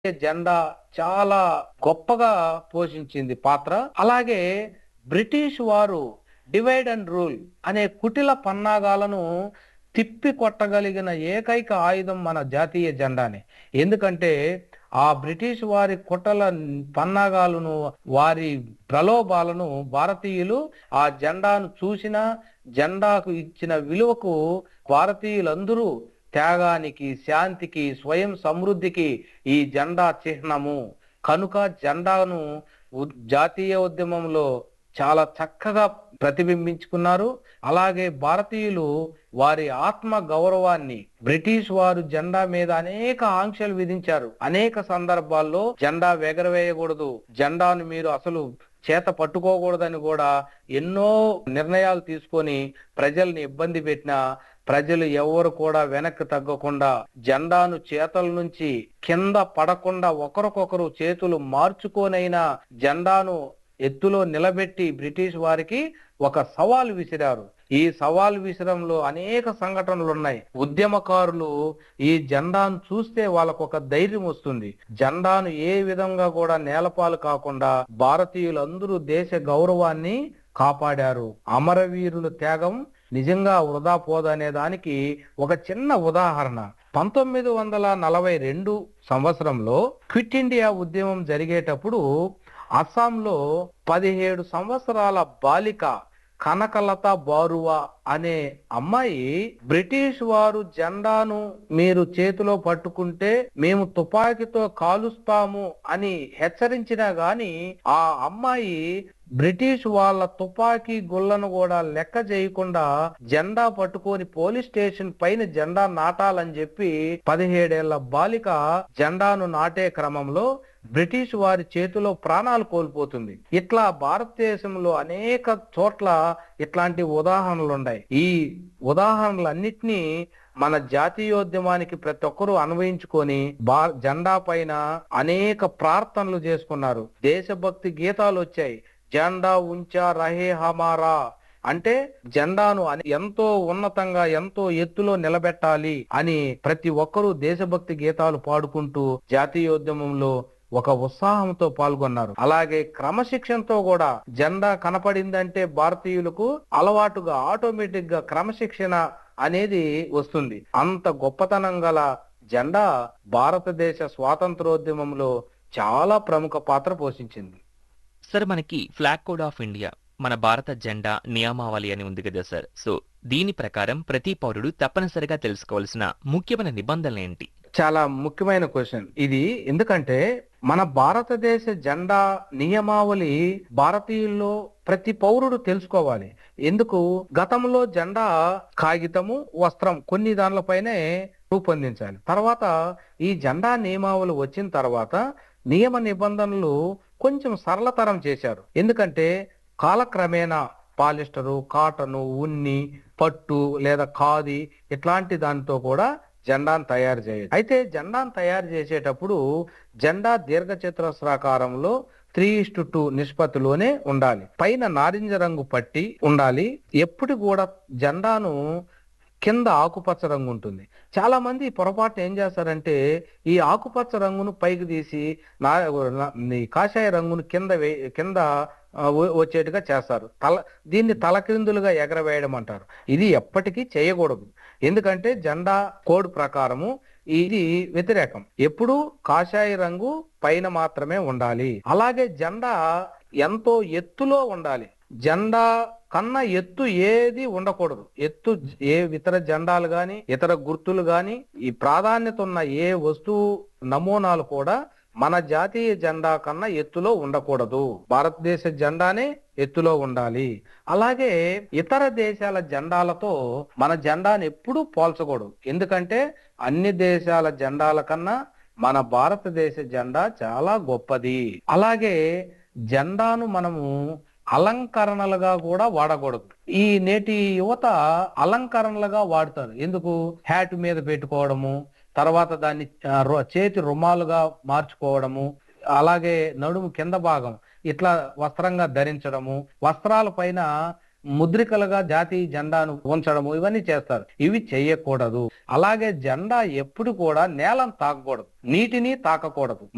జెండా చాలా గొప్పగా పోషించింది పాత్ర అలాగే బ్రిటిష్ వారు డివైడ్ అండ్ రూల్ అనే కుటిల పన్నాగాలను తిప్పి కొట్టగలిగిన ఏకైక ఆయుధం మన జాతీయ జెండానే ఎందుకంటే ఆ బ్రిటిష్ వారి కుట్రల పన్నాగాలను వారి ప్రలోభాలను భారతీయులు ఆ జెండాను చూసిన జెండాకు ఇచ్చిన విలువకు భారతీయులందరూ త్యాగానికి శాంతికి స్వయం సమృద్ధికి ఈ జెండా చిహ్నము కనుక జెండాను ఉ- జాతీయ ఉద్యమంలో చాలా చక్కగా ప్రతిబింబించుకున్నారు అలాగే భారతీయులు వారి ఆత్మ గౌరవాన్ని బ్రిటిష్ వారు జెండా మీద అనేక ఆంక్షలు విధించారు అనేక సందర్భాల్లో జెండా ఎగరవేయకూడదు జెండాను మీరు అసలు చేత పట్టుకోకూడదని కూడా ఎన్నో నిర్ణయాలు తీసుకొని ప్రజల్ని ఇబ్బంది పెట్టిన ప్రజలు ఎవరు కూడా వెనక్కి తగ్గకుండా జెండాను చేతల నుంచి కింద పడకుండా ఒకరికొకరు చేతులు మార్చుకోనైనా జెండాను ఎత్తులో నిలబెట్టి బ్రిటిష్ వారికి ఒక సవాల్ విసిరారు ఈ సవాల్ విసిరంలో అనేక సంఘటనలు ఉన్నాయి ఉద్యమకారులు ఈ జెండాను చూస్తే వాళ్ళకు ఒక ధైర్యం వస్తుంది జెండాను ఏ విధంగా కూడా నేలపాలు కాకుండా భారతీయులందరూ దేశ గౌరవాన్ని కాపాడారు అమరవీరుల త్యాగం నిజంగా వృధా పోదనే దానికి ఒక చిన్న ఉదాహరణ పంతొమ్మిది వందల నలభై రెండు సంవత్సరంలో క్విట్ ఇండియా ఉద్యమం జరిగేటప్పుడు అస్సాంలో పదిహేడు సంవత్సరాల బాలిక కనకలత బారువా అనే అమ్మాయి బ్రిటిష్ వారు జెండాను మీరు చేతిలో పట్టుకుంటే మేము తుపాకీతో కాలుస్తాము అని హెచ్చరించినా గాని ఆ అమ్మాయి బ్రిటిష్ వాళ్ళ తుపాకీ గుళ్ళను కూడా లెక్క చేయకుండా జెండా పట్టుకొని పోలీస్ స్టేషన్ పైన జెండా నాటాలని చెప్పి పదిహేడేళ్ల బాలిక జెండాను నాటే క్రమంలో బ్రిటిష్ వారి చేతిలో ప్రాణాలు కోల్పోతుంది ఇట్లా భారతదేశంలో అనేక చోట్ల ఇట్లాంటి ఉదాహరణలు ఉన్నాయి ఈ ఉదాహరణలన్నిటినీ మన జాతీయోద్యమానికి ప్రతి ఒక్కరూ అన్వయించుకొని బా జెండా పైన అనేక ప్రార్థనలు చేసుకున్నారు దేశభక్తి గీతాలు వచ్చాయి జెండా ఉంచా రహే హమారా అంటే జెండాను అని ఎంతో ఉన్నతంగా ఎంతో ఎత్తులో నిలబెట్టాలి అని ప్రతి ఒక్కరూ దేశభక్తి గీతాలు పాడుకుంటూ జాతీయోద్యమంలో ఒక ఉత్సాహంతో పాల్గొన్నారు అలాగే క్రమశిక్షణతో కూడా జెండా కనపడిందంటే భారతీయులకు అలవాటుగా ఆటోమేటిక్ గా క్రమశిక్షణ అనేది వస్తుంది అంత గొప్పతనం గల జెండా భారతదేశ స్వాతంత్రోద్యమంలో చాలా ప్రముఖ పాత్ర పోషించింది సార్ మనకి ఫ్లాగ్ కోడ్ ఆఫ్ ఇండియా మన భారత జెండా నియమావళి అని ఉంది కదా సార్ సో దీని ప్రకారం ప్రతి పౌరుడు తప్పనిసరిగా తెలుసుకోవాల్సిన ముఖ్యమైన నిబంధనలు ఏంటి చాలా ముఖ్యమైన క్వశ్చన్ ఇది ఎందుకంటే మన భారతదేశ జెండా నియమావళి భారతీయుల్లో ప్రతి పౌరుడు తెలుసుకోవాలి ఎందుకు గతంలో జెండా కాగితము వస్త్రం కొన్ని దానిలపైనే రూపొందించాలి తర్వాత ఈ జెండా నియమావళి వచ్చిన తర్వాత నియమ నిబంధనలు కొంచెం సరళతరం చేశారు ఎందుకంటే కాలక్రమేణా పాలిస్టరు కాటను ఉన్ని పట్టు లేదా ఖాదీ ఇట్లాంటి దానితో కూడా జెండాను తయారు చేయొచ్చు అయితే జెండాను తయారు చేసేటప్పుడు జెండా దీర్ఘచతురస్రాకారంలో త్రీ ఇస్టు టూ నిష్పత్తిలోనే ఉండాలి పైన నారింజ రంగు పట్టి ఉండాలి ఎప్పుడు కూడా జెండాను కింద ఆకుపచ్చ రంగు ఉంటుంది చాలా మంది పొరపాటు ఏం చేస్తారంటే ఈ ఆకుపచ్చ రంగును పైకి తీసి నా నా- ఈ కాషాయ రంగును కింద వే కింద ఆ, వ- వచ్చేట్టుగా చేస్తారు తల దీన్ని తలక్రిందులుగా ఎగరవేయడం అంటారు ఇది ఎప్పటికీ చేయకూడదు ఎందుకంటే జెండా కోడ్ ప్రకారము ఇది వ్యతిరేకం ఎప్పుడు కాషాయ రంగు పైన మాత్రమే ఉండాలి అలాగే జెండా ఎంతో ఎత్తులో ఉండాలి జెండా కన్నా ఎత్తు ఏది ఉండకూడదు ఎత్తు ఏ ఇతర జెండాలు గాని ఇతర గుర్తులు గాని ఈ ప్రాధాన్యత ఉన్న ఏ వస్తువు నమూనాలు కూడా మన జాతీయ జెండా కన్నా ఎత్తులో ఉండకూడదు భారతదేశ జెండానే ఎత్తులో ఉండాలి అలాగే ఇతర దేశాల జెండాలతో మన జెండాను ఎప్పుడూ పోల్చకూడదు ఎందుకంటే అన్ని దేశాల జెండాల కన్నా మన భారతదేశ జెండా చాలా గొప్పది అలాగే జెండాను మనము అలంకరణలుగా కూడా వాడకూడదు ఈ నేటి యువత అలంకరణలుగా వాడతారు ఎందుకు హ్యాట్ మీద పెట్టుకోవడము తర్వాత దాన్ని ఆ, రు- చేతి రుమాలుగా మార్చుకోవడము అలాగే నడుము కింద భాగం ఇట్లా వస్త్రంగా ధరించడము వస్త్రాల పైన ముద్రికలుగా జాతీయ జెండాను ఉంచడము ఇవన్నీ చేస్తారు ఇవి చేయకూడదు అలాగే జెండా ఎప్పుడు కూడా నేలను తాకకూడదు నీటిని తాకకూడదు